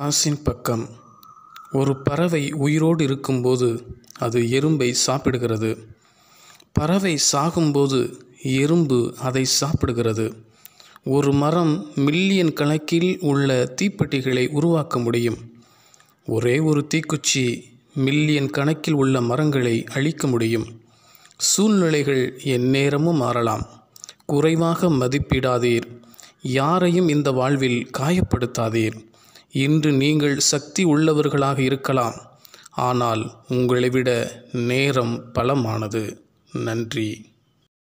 பாசின் பக்கம் ஒரு பறவை உயிரோடு இருக்கும்போது அது எறும்பை சாப்பிடுகிறது பறவை சாகும்போது எறும்பு அதை சாப்பிடுகிறது ஒரு மரம் மில்லியன் கணக்கில் உள்ள தீப்பெட்டிகளை உருவாக்க முடியும் ஒரே ஒரு தீக்குச்சி மில்லியன் கணக்கில் உள்ள மரங்களை அழிக்க முடியும் சூழ்நிலைகள் எந்நேரமும் மாறலாம் குறைவாக மதிப்பிடாதீர் யாரையும் இந்த வாழ்வில் காயப்படுத்தாதீர் இன்று நீங்கள் சக்தி உள்ளவர்களாக இருக்கலாம் ஆனால் உங்களை விட நேரம் பலமானது நன்றி